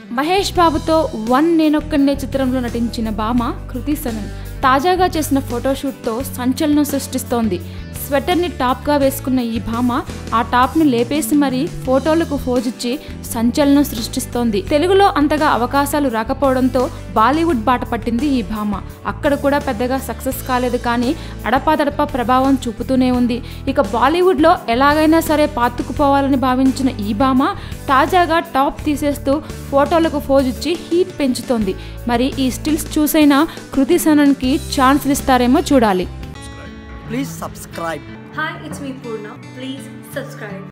మహేష్ బాబుతో వన్ నేనొక్కనే చిత్రంలో నటించిన భామ కృతి సనన్ తాజాగా చేసిన ఫోటోషూట్తో సంచలనం సృష్టిస్తోంది స్వెటర్ని టాప్గా వేసుకున్న ఈ భామ ఆ టాప్ని లేపేసి మరీ ఫోటోలకు ఫోజిచ్చి సంచలనం సృష్టిస్తోంది తెలుగులో అంతగా అవకాశాలు రాకపోవడంతో బాలీవుడ్ బాట పట్టింది ఈ భామ అక్కడ కూడా పెద్దగా సక్సెస్ కాలేదు కానీ అడపాదడపా ప్రభావం చూపుతూనే ఉంది ఇక బాలీవుడ్లో ఎలాగైనా సరే పాతుకుపోవాలని భావించిన ఈ భామ తాజాగా టాప్ తీసేస్తూ ఫోటోలకు ఫోజిచ్చి హీట్ పెంచుతోంది మరి ఈ స్టిల్స్ చూసైనా కృతి సనన్కి ఛాన్స్లు ఇస్తారేమో చూడాలి Please subscribe. Hi, it's me Purna. Please subscribe.